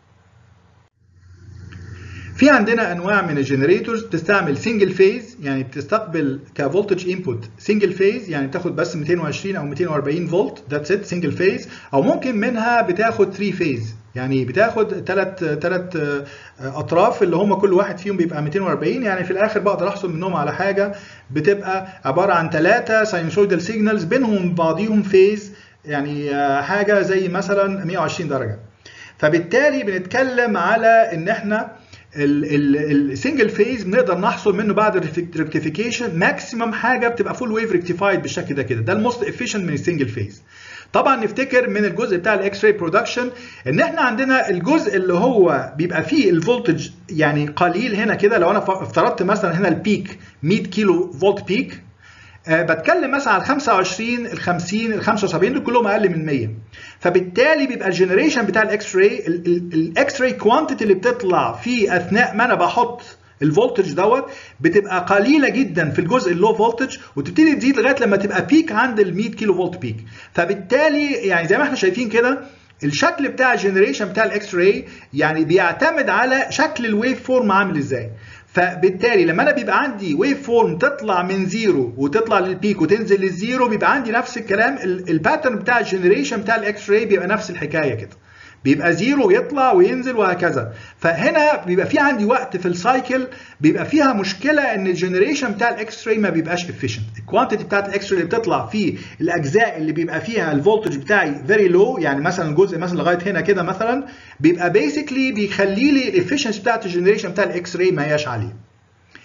A: في عندنا انواع من الجنريتورز بتستعمل سنجل فيز يعني بتستقبل كفولتج انبوت سنجل فيز يعني بتاخد بس 220 او 240 فولت ذاتس ات سنجل فيز او ممكن منها بتاخد 3 فيز يعني بتاخد ثلاث ثلاث اطراف اللي هم كل واحد فيهم بيبقى 240 يعني في الاخر بقدر احصل منهم على حاجه بتبقى عباره عن ثلاثه ساينسويدال سيجنالز بينهم بعضيهم فيز يعني حاجه زي مثلا 120 درجه فبالتالي بنتكلم على ان احنا السنجل فيز بنقدر نحصل منه بعد الريكتيفيكيشن ماكسيمم حاجه بتبقى فول ويف ريكتيفايد بالشكل ده كده ده الموست افيشنت من السنجل فيز طبعا نفتكر من الجزء بتاع الاكس راي برودكشن ان احنا عندنا الجزء اللي هو بيبقى فيه الفولتج يعني قليل هنا كده لو انا افترضت مثلا هنا البيك 100 كيلو فولت بيك أه بتكلم مثلا على 25 ال 50 ال 75 دول كلهم اقل من 100 فبالتالي بيبقى الجنريشن بتاع الاكس راي الاكس راي كوانتيتي اللي بتطلع في اثناء ما انا بحط الفولتج دوت بتبقى قليله جدا في الجزء اللو فولتج وتبتدي تزيد لغايه لما تبقى بيك عند ال 100 كيلو فولت بيك فبالتالي يعني زي ما احنا شايفين كده الشكل بتاع الجنريشن بتاع الاكس راي يعني بيعتمد على شكل الويف فورم عامل ازاي فبالتالي لما انا بيبقى عندي ويف فورم تطلع من زيرو وتطلع للبيك وتنزل للزيرو بيبقى عندي نفس الكلام الباترن بتاع الجنريشن بتاع الاكس راي بيبقى نفس الحكايه كده بيبقى زيرو يطلع وينزل وهكذا فهنا بيبقى في عندي وقت في السايكل بيبقى فيها مشكله ان الجنريشن بتاع الاكس راي ما بيبقاش افيشنت الكوانتيتي بتاعت الاكس راي اللي بتطلع في الاجزاء اللي بيبقى فيها الفولتج بتاعي فيري لو يعني مثلا الجزء مثلا لغايه هنا كده مثلا بيبقى بيسكلي بيخلي لي الافشنسي بتاعت الجنريشن بتاع الاكس راي ما هياش عاليه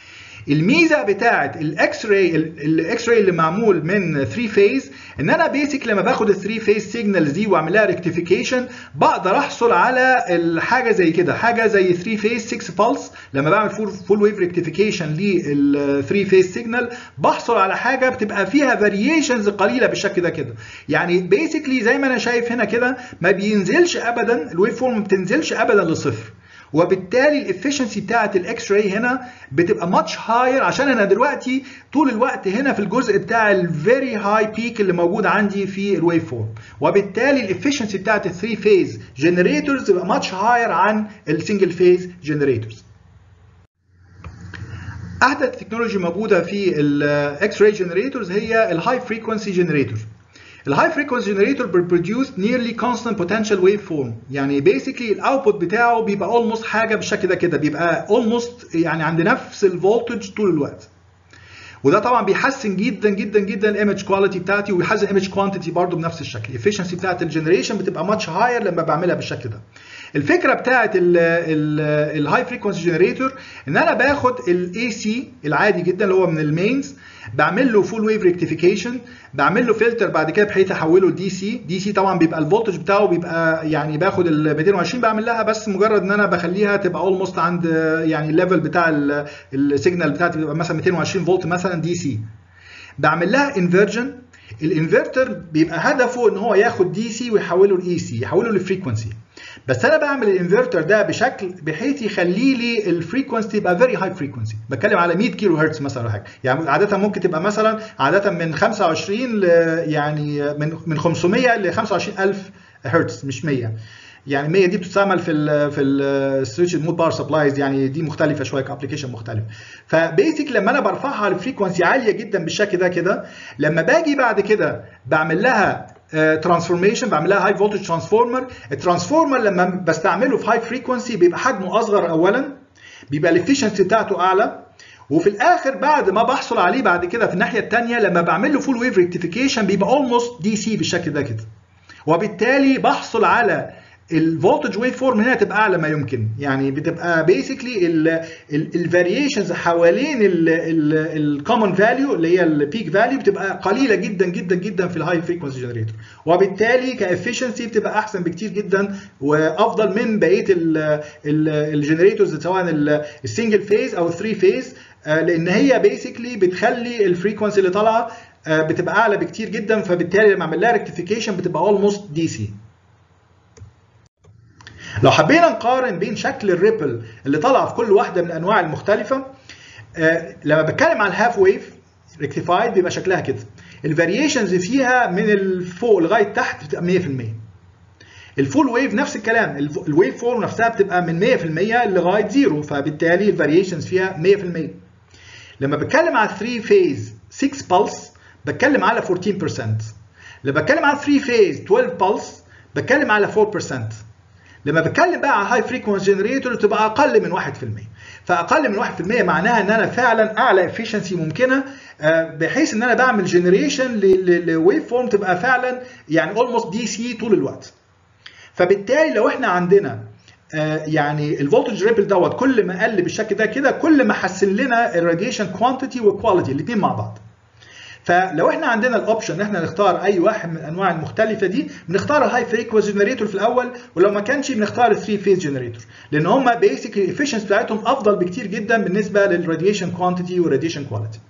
A: الميزه بتاعه الاكس راي الاكس راي اللي معمول من 3 فيز ان انا بيسك لما باخد ال 3 فيز سيجنالز دي واعمل لها ريكتيفيكيشن بقدر احصل على الحاجه زي كده حاجه زي 3 فيز 6 بالس لما بعمل فول فول ويف ريكتيفيكيشن لل 3 فيز سيجنال بحصل على حاجه بتبقى فيها فاريشنز قليله بالشكل ده كده يعني بيسكلي زي ما انا شايف هنا كده ما بينزلش ابدا الويف فورم ما بتنزلش ابدا لصفر وبالتالي الافشنسي بتاعه الاكس راي هنا بتبقى ماتش هاير عشان انا دلوقتي طول الوقت هنا في الجزء بتاع الفيري هاي بيك اللي موجود عندي في الويف فورم وبالتالي الافشنسي بتاعه الثري فيز جنريتورز تبقى ماتش هاير عن السنجل فيز جنريتورز احدث تكنولوجي موجوده في الاكس راي جنريتورز هي الهاي فريكونسي جنريتور الهاي فريكونسي جنريتور بيربروديوس نيرلي كونستانت بوتنشال ويف فورم يعني بيسكلي الاوتبوت بتاعه بيبقى اولموست حاجه بالشكل ده كده بيبقى اولموست يعني عند نفس الفولتج طول الوقت وده طبعا بيحسن جدا جدا جدا الايمج كواليتي بتاعتي وبيحسن الايمج كوانتيتي برضه بنفس الشكل الافشنسي بتاعت الجنريشن بتبقى ماتش هاير لما بعملها بالشكل ده الفكره بتاعت الهاي فريكونسي جنريتور ان انا باخد الاي سي العادي جدا اللي هو من المينز بعمل له فول ويف ريكتيفيكيشن بعمل له فلتر بعد كده بحيث احوله دي سي دي سي طبعا بيبقى الفولتج بتاعه بيبقى يعني باخد ال 220 بعمل لها بس مجرد ان انا بخليها تبقى اولموست عند يعني الليفل بتاع السيجنال بتاعتي بيبقى مثلا 220 فولت مثلا دي سي بعمل لها انفرجن الانفرتر بيبقى هدفه ان هو ياخد دي سي ويحوله لاي سي يحوله لفريكونسي بس انا بعمل الانفرتر ده بشكل بحيث يخلي لي الفريكونسي تبقى فيري هاي فريكونسي بتكلم على 100 كيلو هرتز مثلا ولا حاجه يعني عاده ممكن تبقى مثلا عاده من 25 ل يعني من من 500 ل 25000 هرتز مش 100 يعني 100 دي بتستعمل في ال في السويتش مود باور سبلايز يعني دي مختلفه شويه كابلكيشن مختلف فبيسك لما انا برفعها لفريكونسي عاليه جدا بالشكل ده كده لما باجي بعد كده بعمل لها ترانسفورميشن uh, بعمل لها هاي فولتج ترانسفورمر الترانسفورمر لما بستعمله في هاي فريكونسي بيبقى حجمه اصغر اولا بيبقى الافشنسي بتاعته اعلى وفي الاخر بعد ما بحصل عليه بعد كده في الناحيه الثانيه لما بعمل له فول ويف ريكتيفيكيشن بيبقى اولموست دي سي بالشكل ده كده وبالتالي بحصل على الفولتج ويف فورم هنا تبقى اعلى ما يمكن يعني بتبقى بيسكلي الفاريشنز حوالين الكومن فاليو اللي هي البيك فاليو بتبقى قليله جدا جدا جدا في الهاي فريكونسي جنريتور وبالتالي كافشنسي بتبقى احسن بكتير جدا وافضل من بقيه الجنريتورز سواء السنجل فيز او الثري فيز لان هي بيسكلي بتخلي الفريكونسي اللي طالعه بتبقى اعلى بكتير جدا فبالتالي لما اعمل لها ريكتيفيكيشن بتبقى اولموست دي سي لو حبينا نقارن بين شكل الريبل اللي طالعه في كل واحده من الانواع المختلفه آه لما بتكلم على الهاف ويف ريكتيفايد بيبقى شكلها كده الفاريشنز فيها من فوق لغايه تحت بتبقى 100% الفول ويف نفس الكلام الويف فورم نفسها بتبقى من 100% لغايه زيرو فبالتالي الفاريشنز فيها 100% لما بتكلم على 3 فيز 6 بلس بتكلم على 14% لما بتكلم على 3 فيز 12 بلس بتكلم على 4% لما بتكلم بقى على هاي فريكونسي جنريتور تبقى اقل من 1% فاقل من 1% معناها ان انا فعلا اعلى افشنسي ممكنه بحيث ان انا بعمل جنريشن لويف فورم تبقى فعلا يعني اولموست دي سي طول الوقت فبالتالي لو احنا عندنا يعني الفولتج ريبل دوت كل ما قل بالشكل ده كده كل ما حسن لنا الراديشن كوانتيتي والكواليتي الاثنين مع بعض فلو احنا عندنا الاوبشن ان احنا نختار اي واحد من الانواع المختلفه دي بنختار الهاي فريكونسي جنريتور في الاول ولو ما كانش بنختار الثري فيز جنريتور لان هم بيسكلي الافشنسي بتاعتهم افضل بكتير جدا بالنسبه للراديشن كوانتيتي والراديشن كواليتي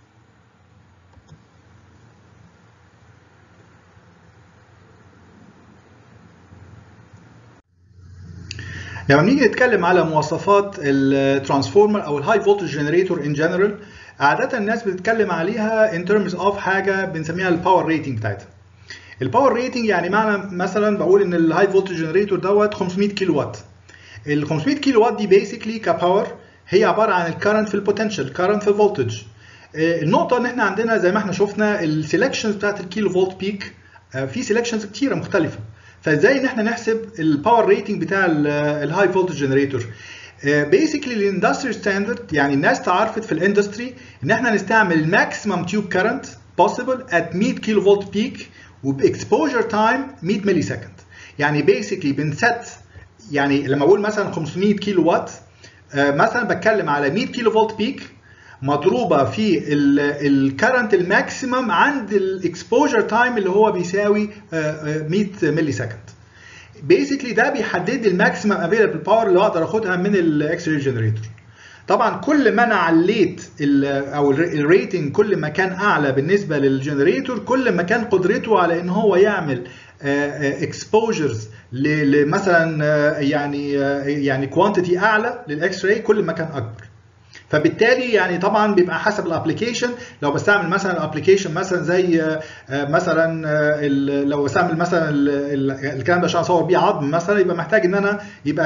A: لما نيجي نتكلم على مواصفات الترانسفورمر او الهاي فولتج جنريتور ان جنرال عادة الناس بتتكلم عليها in terms of حاجة بنسميها الباور ريتنج بتاعتها. الباور ريتنج يعني معنى مثلا بقول ان الهاي فولتج جنريتور دوت 500 كيلو وات. ال 500 كيلو وات دي بيسكلي كباور هي عبارة عن الكرنت في البوتنشال، الكرنت في الفولتج. النقطة ان احنا عندنا زي ما احنا شفنا السلكشنز بتاعت الكيلو فولت بيك في سلكشنز كتيرة مختلفة. فازاي ان احنا نحسب الباور ريتنج بتاع الهاي فولتج جنريتور؟ بيسكلي الاندستري ستاندرد يعني الناس تعرفت في الاندستري ان احنا نستعمل الماكسيمم تيوب كارنت possible at 100 كيلو فولت بيك وباكسبوجر تايم 100 ملي سكند يعني بيسكلي بنست يعني لما اقول مثلا 500 كيلو وات مثلا بتكلم على 100 كيلو فولت بيك مضروبه في الكرنت الماكسيمم عند الاكسبوجر تايم اللي هو بيساوي 100 ملي سكند بيسكلي ده بيحدد لي الماكسيمم افيلبل باور اللي اقدر اخدها من الاكس راي جنريتور طبعا كل ما انا عليت او الريتنج كل ما كان اعلى بالنسبه للجنريتور كل ما كان قدرته على ان هو يعمل اكسبوجرز لمثلا يعني يعني كوانتيتي اعلى للاكس راي كل ما كان اكبر فبالتالي يعني طبعا بيبقى حسب الابلكيشن لو بستعمل مثلا الابلكيشن مثلا زي مثلا لو بستعمل مثلا الكلام ده عشان اصور بيه عظم مثلا يبقى محتاج ان انا يبقى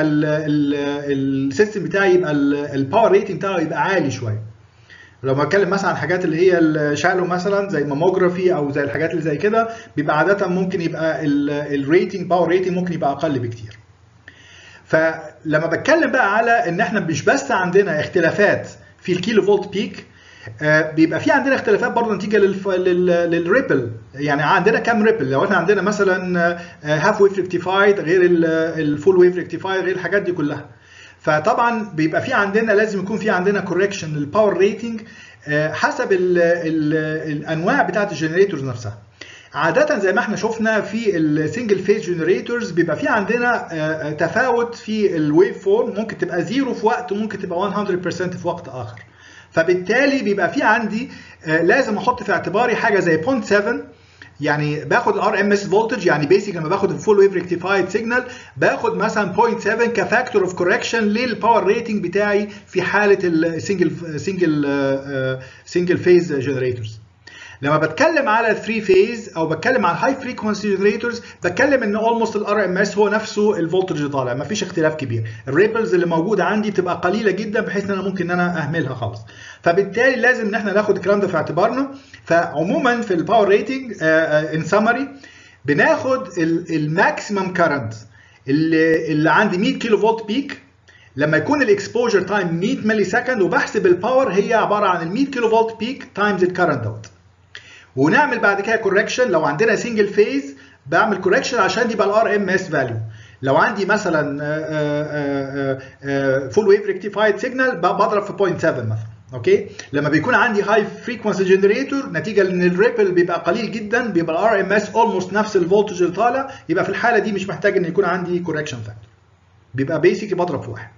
A: السيستم بتاعي يبقى الباور ريتنج بتاعه يبقى عالي شويه لو بتكلم مثلا عن الحاجات اللي هي الشالو مثلا زي ماموجرافي او زي الحاجات اللي زي كده بيبقى عاده ممكن يبقى الريتنج باور ريتنج ممكن يبقى اقل بكتير فلما بتكلم بقى على ان احنا مش بس عندنا اختلافات في الكيلو فولت بيك بيبقى في عندنا اختلافات برضه نتيجه للريبل يعني عندنا كام ريبل لو احنا عندنا مثلا هاف ويف ريكتيفايد غير الفول ويف ريكتيفايد غير الحاجات دي كلها فطبعا بيبقى في عندنا لازم يكون في عندنا كوركشن للباور ريتنج حسب ال ال الانواع بتاعت الجنريتورز نفسها عادة زي ما احنا شفنا في السنجل فيز جنريتورز بيبقى في عندنا تفاوت في الويف فورم ممكن تبقى زيرو في وقت وممكن تبقى 100% في وقت اخر فبالتالي بيبقى في عندي لازم احط في اعتباري حاجه زي 0.7 يعني باخد الار ام اس فولتج يعني بيسك لما باخد الفول ويف ريكتيفايد سيجنال باخد مثلا 0.7 كفاكتور اوف كوركشن للباور ريتنج بتاعي في حاله السنجل سنجل سنجل فيز جنريتورز لما بتكلم على 3 فيز او بتكلم على هاي فريكونسي جنريتورز بتكلم ان اولموست الار ام اس هو نفسه الفولتج اللي طالع مفيش اختلاف كبير الريبلز اللي موجوده عندي بتبقى قليله جدا بحيث ان انا ممكن ان انا اهملها خالص فبالتالي لازم ان احنا ناخد الكلام ده في اعتبارنا فعموما في الباور ريتنج ان سمري بناخد الماكسيمم كارنت اللي اللي عندي 100 كيلو فولت بيك لما يكون الاكسبوجر تايم 100 ملي سكند وبحسب الباور هي عباره عن ال 100 كيلو فولت بيك تايمز الكرنت دوت ونعمل بعد كده كوركشن لو عندنا سنجل فيز بعمل كوركشن عشان يبقى الار ام اس فاليو لو عندي مثلا فول ويف ريكتيفايد سيجنال بضرب في 0.7 مثلا اوكي لما بيكون عندي هاي فريكونسي جنريتور نتيجه لان الريبل بيبقى قليل جدا بيبقى الار ام اس اولموست نفس الفولتج اللي طالع يبقى في الحاله دي مش محتاج ان يكون عندي كوركشن فاكتور بيبقى بيسك بضرب في واحد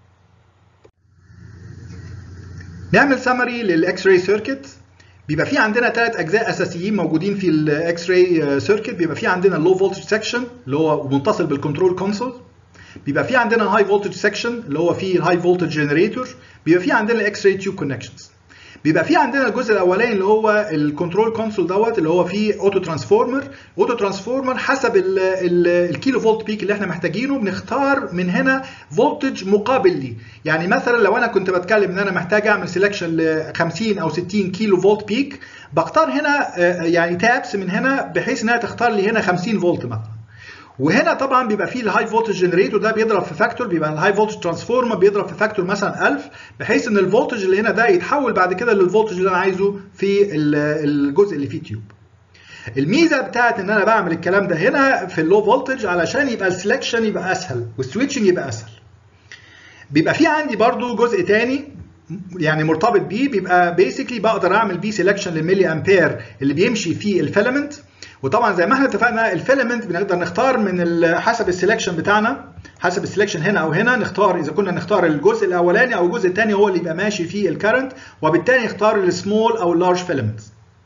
A: نعمل سمري للاكس راي سيركت بيبقى في عندنا ثلاث اجزاء اساسيين موجودين في الاكس راي سيركت بيبقى في عندنا اللو فولتج سكشن اللي هو متصل بالكنترول كونسول بيبقى في عندنا الهاي فولتج سكشن اللي هو فيه الهاي فولتج جنريتور بيبقى في عندنا الاكس راي تيوب كونكشنز بيبقى في عندنا الجزء الاولاني اللي هو الكنترول كونسول دوت اللي هو فيه اوتو ترانسفورمر اوتو ترانسفورمر حسب الكيلو فولت بيك اللي احنا محتاجينه بنختار من هنا فولتج مقابل ليه يعني مثلا لو انا كنت بتكلم ان انا محتاج اعمل سيلكشن ل 50 او 60 كيلو فولت بيك بختار هنا يعني تابس من هنا بحيث انها تختار لي هنا 50 فولت مثلا وهنا طبعا بيبقى فيه الهاي فولتج جنريتور ده بيضرب في فاكتور بيبقى الهاي فولتج ترانسفورمر بيضرب في فاكتور مثلا 1000 بحيث ان الفولتج اللي هنا ده يتحول بعد كده للفولتج اللي انا عايزه في الجزء اللي فيه تيوب الميزه بتاعت ان انا بعمل الكلام ده هنا في اللو فولتج علشان يبقى السلكشن يبقى اسهل والسويتشنج يبقى اسهل بيبقى في عندي برضو جزء تاني يعني مرتبط بيه بيبقى بيسكلي بقدر اعمل بيه سelection للملي امبير اللي بيمشي فيه الفيلامنت وطبعا زي ما احنا اتفقنا الفيلامنت بنقدر نختار من حسب السلكشن بتاعنا حسب السلكشن هنا او هنا نختار اذا كنا نختار الجزء الاولاني او الجزء الثاني هو اللي يبقى ماشي فيه الكرنت وبالتالي نختار السمول او اللارج فيلامنت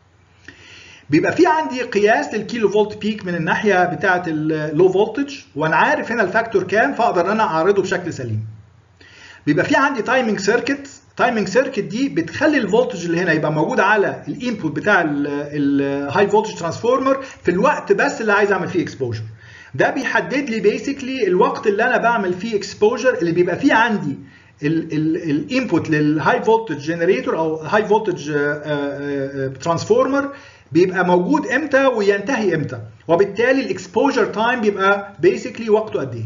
A: بيبقى في عندي قياس للكيلو فولت بيك من الناحيه بتاعه اللو فولتج وانا عارف هنا الفاكتور كام فاقدر انا اعرضه بشكل سليم بيبقى في عندي تايمنج سيركت تايمنج سيركت دي بتخلي الفولتج اللي هنا يبقى موجود على الانبوت بتاع الهاي فولتج ترانسفورمر في الوقت بس اللي عايز اعمل فيه اكسبوجر ده بيحدد لي بيسكلي الوقت اللي انا بعمل فيه اكسبوجر اللي بيبقى فيه عندي الانبوت للهاي فولتج جنريتور او هاي فولتج ترانسفورمر بيبقى موجود امتى وينتهي امتى وبالتالي الاكسبوجر تايم بيبقى بيسكلي وقته قد ايه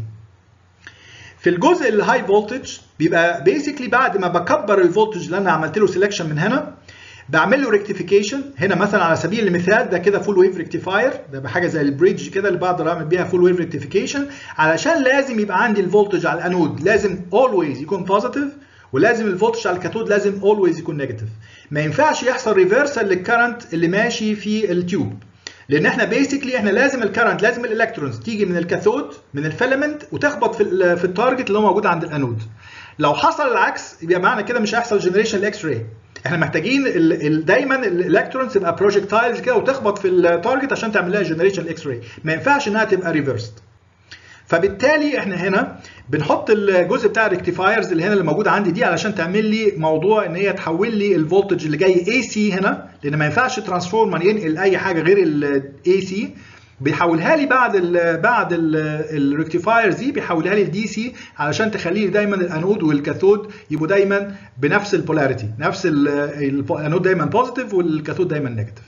A: في الجزء الهاي فولتج بيبقى بيسكلي بعد ما بكبر الفولتج اللي انا عملت له سيلكشن من هنا بعمل له ريكتيفيكيشن هنا مثلا على سبيل المثال ده كده فول ويف ريكتيفاير ده بحاجه زي البريدج كده اللي بقدر اعمل بيها فول ويف ريكتيفيكيشن علشان لازم يبقى عندي الفولتج على الانود لازم اولويز يكون بوزيتيف ولازم الفولتج على الكاثود لازم اولويز يكون نيجاتيف ما ينفعش يحصل ريفرسال للكرنت اللي ماشي في التيوب لان احنا بيسكلي احنا لازم الكرنت لازم الالكترونز تيجي من الكاثود من الفيلامنت وتخبط في في التارجت اللي هو موجود عند الانود لو حصل العكس يبقى معنى كده مش هيحصل جنريشن الاكس راي احنا محتاجين ال ال دايما الالكترونز تبقى بروجكتايلز كده وتخبط في التارجت عشان تعمل لها جنريشن الاكس راي ما ينفعش انها تبقى ريفرست فبالتالي احنا هنا بنحط الجزء بتاع الريكتيفايرز اللي هنا اللي موجود عندي دي علشان تعمل لي موضوع ان هي تحول لي الفولتج اللي جاي اي سي هنا لان ما ينفعش ترانسفورمر ينقل اي حاجه غير الاي سي بيحولها لي بعد ال بعد الريكتيفايرز دي بيحولها لي الدي سي علشان تخلي لي دايما الانود والكاثود يبقوا دايما بنفس البولاريتي نفس الانود دايما بوزيتيف والكاثود دايما نيجاتيف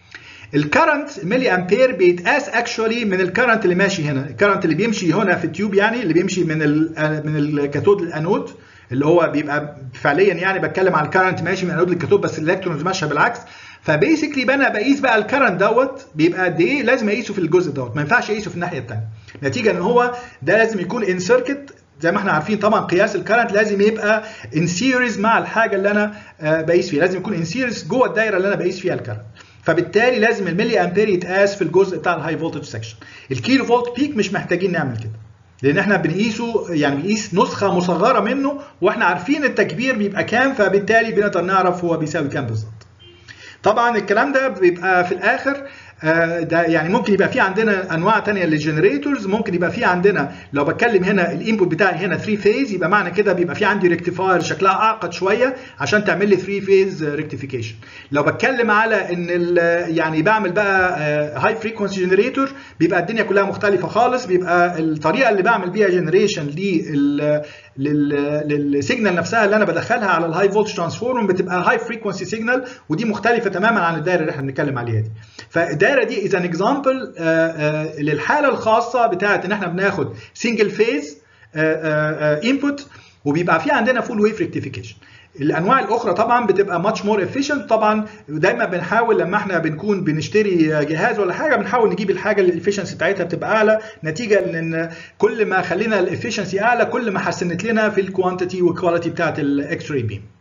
A: الكرنت ملي امبير بيتقاس اكشولي من الكرنت اللي ماشي هنا الكرنت اللي بيمشي هنا في التيوب يعني اللي بيمشي من ال من الكاثود للانود اللي هو بيبقى فعليا يعني بتكلم على الكرنت ماشي من الانود للكاثود بس الالكترونز ماشيه بالعكس فبيسكلي بقى انا بقيس بقى الكرنت دوت بيبقى قد ايه لازم اقيسه في الجزء دوت ما ينفعش اقيسه في الناحيه الثانيه نتيجه ان هو ده لازم يكون ان سيركت زي ما احنا عارفين طبعا قياس الكرنت لازم يبقى ان سيريز مع الحاجه اللي انا بقيس فيها لازم يكون ان سيريز جوه الدايره اللي انا بقيس فيها الكرنت فبالتالي لازم الملي امبير يتقاس في الجزء بتاع الهاي فولتج سكشن الكيلو فولت بيك مش محتاجين نعمل كده لان احنا بنقيسه يعني بنقيس نسخه مصغره منه واحنا عارفين التكبير بيبقى كام فبالتالي بنقدر نعرف هو بيساوي كام بالظبط طبعا الكلام ده بيبقى في الاخر ده يعني ممكن يبقى في عندنا انواع ثانيه للجنريتورز ممكن يبقى في عندنا لو بتكلم هنا الانبوت بتاعي هنا 3 فيز يبقى معنى كده بيبقى في عندي ريكتيفاير شكلها اعقد شويه عشان تعمل لي 3 فيز ريكتيفيكيشن لو بتكلم على ان يعني بعمل بقى هاي فريكونسي جنريتور بيبقى الدنيا كلها مختلفه خالص بيبقى الطريقه اللي بعمل بيها جنريشن لل للسيجنال نفسها اللي انا بدخلها على الهاي فولتج ترانسفورم بتبقى هاي فريكونسي سيجنال ودي مختلفه تماما عن الدايره اللي احنا بنتكلم عليها دي فالدايره دي از ان اكزامبل للحاله الخاصه بتاعت ان احنا بناخد سنجل فيز انبوت وبيبقى في عندنا فول ويف ريكتيفيكيشن الانواع الاخرى طبعا بتبقى ماتش مور افيشنت طبعا دايما بنحاول لما احنا بنكون بنشتري جهاز ولا حاجه بنحاول نجيب الحاجه اللي الافشنسي بتاعتها بتبقى اعلى نتيجه لان كل ما خلينا الافشنسي اعلى كل ما حسنت لنا في الكوانتيتي والكواليتي بتاعت الاكس راي بيم